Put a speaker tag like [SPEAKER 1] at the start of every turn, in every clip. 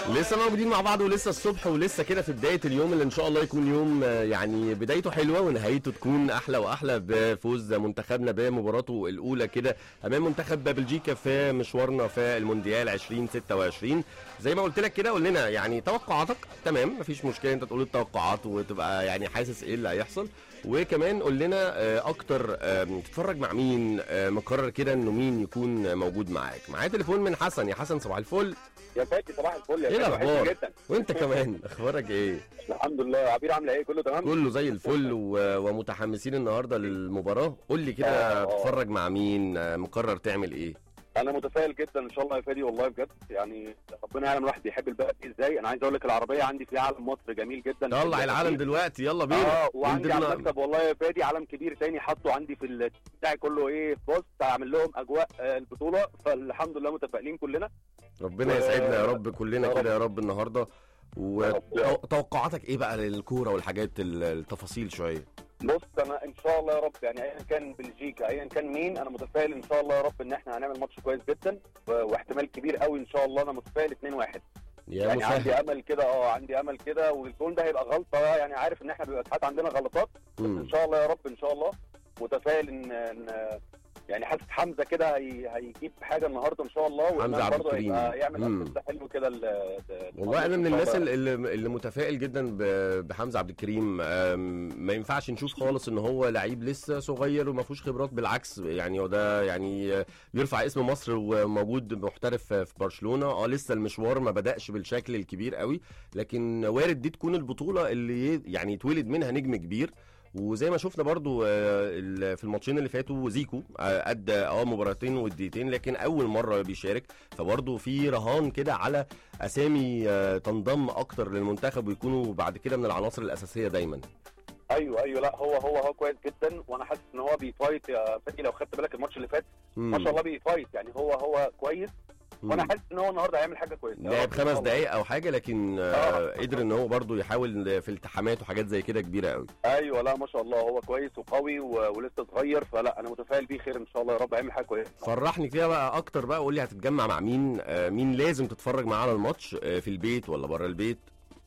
[SPEAKER 1] لسه موجودين مع بعض ولسه الصبح ولسه كده في بدايه اليوم اللي ان شاء الله يكون يوم آه، يعني بدايته حلوه ونهايته تكون احلى واحلى بفوز منتخبنا بمباراته الاولى كده امام منتخب بلجيكا في مشوارنا في المونديال 2026 زي ما قلت لك كده قول لنا يعني توقعاتك تمام مفيش مشكله انت تقول التوقعات وتبقى يعني حاسس ايه اللي هيحصل وكمان قول لنا آه، اكتر آه، تتفرج مع مين آه، مقرر كده انه مين يكون موجود معاك معايا تليفون من حسن يا حسن صباح الفل
[SPEAKER 2] يا فادي صباح الفل يا
[SPEAKER 1] ايه
[SPEAKER 2] فادي،
[SPEAKER 1] الاخبار
[SPEAKER 2] وحشني جدا
[SPEAKER 1] وانت كمان اخبارك ايه
[SPEAKER 2] الحمد لله عبير عامله ايه كله تمام
[SPEAKER 1] كله زي الفل و... ومتحمسين النهارده للمباراه قول لي كده
[SPEAKER 2] آه، آه.
[SPEAKER 1] تتفرج مع مين آه، مقرر تعمل ايه
[SPEAKER 2] انا متفائل جدا ان شاء الله يا فادي والله بجد يعني ربنا يعلم الواحد بيحب البلد دي ازاي انا عايز اقول لك العربيه عندي فيها علم مصر جميل جدا
[SPEAKER 1] طلع العالم دلوقتي يلا بينا
[SPEAKER 2] اه وعندي على
[SPEAKER 1] ونضرب-
[SPEAKER 2] المكتب والله يا فادي علم كبير تاني حاطه عندي في ال- بتاعي كله ايه بص اعمل لهم اجواء آه، البطوله فالحمد لله متفائلين كلنا
[SPEAKER 1] ربنا
[SPEAKER 2] و-
[SPEAKER 1] يسعدنا يا رب كلنا
[SPEAKER 2] يا
[SPEAKER 1] كده يا رب النهارده
[SPEAKER 2] يا رب، يا رب.
[SPEAKER 1] وتوقعاتك ايه بقى للكوره والحاجات ال- التفاصيل شويه
[SPEAKER 2] بص انا ان شاء الله يا رب يعني ايا كان بلجيكا ايا كان مين انا متفائل ان شاء الله يا رب ان احنا هنعمل ماتش كويس جدا و- واحتمال كبير قوي ان شاء الله انا متفائل 2-1
[SPEAKER 1] يا
[SPEAKER 2] يعني عندي
[SPEAKER 1] مسهل
[SPEAKER 2] امل كده اه عندي امل كده والجون ده هيبقى غلطه يعني عارف ان احنا بيبقى ساعات عندنا غلطات
[SPEAKER 1] مم.
[SPEAKER 2] ان شاء الله يا رب ان شاء الله متفائل ان, إن يعني حاسس حمزه كده هي- هيجيب حاجه النهارده ان شاء الله
[SPEAKER 1] حمزة
[SPEAKER 2] وإمام
[SPEAKER 1] عبد
[SPEAKER 2] برضه
[SPEAKER 1] الكريم.
[SPEAKER 2] هيبقى يعمل
[SPEAKER 1] مم.
[SPEAKER 2] اسيست حلو كده ل- ل-
[SPEAKER 1] والله انا من
[SPEAKER 2] إن شاء
[SPEAKER 1] الناس
[SPEAKER 2] الله.
[SPEAKER 1] اللي, اللي متفائل جدا ب- بحمزه عبد الكريم أم، ما ينفعش نشوف خالص ان هو لعيب لسه صغير وما فيهوش خبرات بالعكس يعني هو ده يعني بيرفع اسم مصر وموجود محترف في برشلونه اه لسه المشوار ما بداش بالشكل الكبير قوي لكن وارد دي تكون البطوله اللي ي- يعني يتولد منها نجم كبير وزي ما شفنا برضو آه، ال- في الماتشين اللي فاتوا زيكو آه، ادى اه مباراتين وديتين لكن اول مره بيشارك فبرضو في رهان كده على اسامي آه، تنضم اكتر للمنتخب ويكونوا بعد كده من العناصر الاساسيه دايما
[SPEAKER 2] ايوه ايوه لا هو هو هو كويس جدا وانا حاسس ان هو بيفايت يا فادي لو خدت بالك الماتش اللي فات ما شاء الله بيفايت يعني هو هو كويس وانا حاسس ان هو النهارده هيعمل حاجه كويسه يا
[SPEAKER 1] لعب
[SPEAKER 2] رب إن شاء
[SPEAKER 1] خمس
[SPEAKER 2] الله.
[SPEAKER 1] دقايق او حاجه لكن آه
[SPEAKER 2] آه.
[SPEAKER 1] قدر ان هو برضو يحاول في التحامات وحاجات زي كده كبيره قوي
[SPEAKER 2] ايوه لا ما شاء الله هو كويس وقوي و- ولسه صغير فلا انا متفائل بيه خير ان شاء الله يا رب هيعمل حاجه كويسه
[SPEAKER 1] فرحني كده بقى اكتر بقى وقول لي هتتجمع مع مين آه مين لازم تتفرج معاه على الماتش آه في البيت ولا بره البيت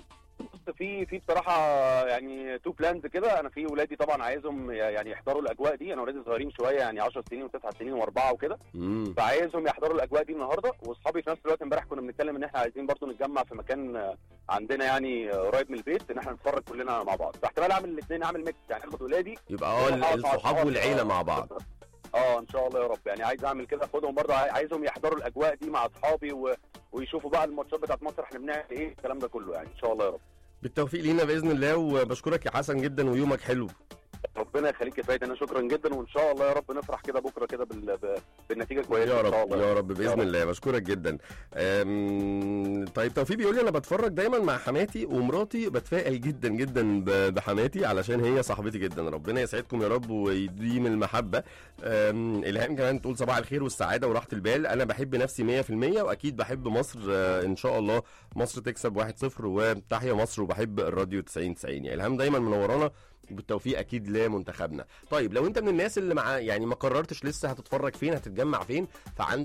[SPEAKER 2] بص في في بصراحه يعني تو بلانز كده انا في ولادي طبعا عايزهم يعني يحضروا الاجواء دي انا ولادي صغيرين شويه يعني 10 سنين و9 سنين واربعه وكده
[SPEAKER 1] امم
[SPEAKER 2] فعايزهم يحضروا الاجواء دي النهارده واصحابي في نفس الوقت امبارح كنا بنتكلم ان احنا عايزين برضو نتجمع في مكان آه، عندنا يعني آه، قريب من البيت ان احنا نتفرج كلنا مع بعض فاحتمال اعمل الاثنين اعمل ميكس يعني اخد ولادي
[SPEAKER 1] يبقى اه ال-
[SPEAKER 2] آه،
[SPEAKER 1] الصحاب
[SPEAKER 2] آه،
[SPEAKER 1] والعيله
[SPEAKER 2] آه.
[SPEAKER 1] مع بعض
[SPEAKER 2] اه ان شاء الله يا رب يعني عايز اعمل كده اخدهم برضه عاي- عايزهم يحضروا الاجواء دي مع اصحابي و... ويشوفوا بقى الماتشات بتاعت مصر احنا بنعمل ايه الكلام ده كله يعني ان شاء الله يا رب
[SPEAKER 1] بالتوفيق لينا باذن الله وبشكرك يا حسن جدا ويومك حلو
[SPEAKER 2] ربنا يخليك يا فايد انا شكرا جدا وان شاء الله يا رب نفرح كده بكره كده بال... ب... بالنتيجه كويسه
[SPEAKER 1] يا
[SPEAKER 2] ان شاء
[SPEAKER 1] رب
[SPEAKER 2] الله
[SPEAKER 1] يا رب باذن
[SPEAKER 2] رب.
[SPEAKER 1] الله بشكرك جدا أم، طيب توفيق بيقول لي انا بتفرج دايما مع حماتي ومراتي بتفائل جدا جدا ب- بحماتي علشان هي صاحبتي جدا ربنا يسعدكم يا رب ويديم المحبه أم، الهام كمان تقول صباح الخير والسعاده وراحه البال انا بحب نفسي 100% واكيد بحب مصر آه، ان شاء الله مصر تكسب 1-0 وتحيا مصر وبحب الراديو 90 90 يا الهام دايما منورانا بالتوفيق اكيد لمنتخبنا طيب لو انت من الناس اللي مع يعني ما قررتش لسه هتتفرج فين هتتجمع فين فعندك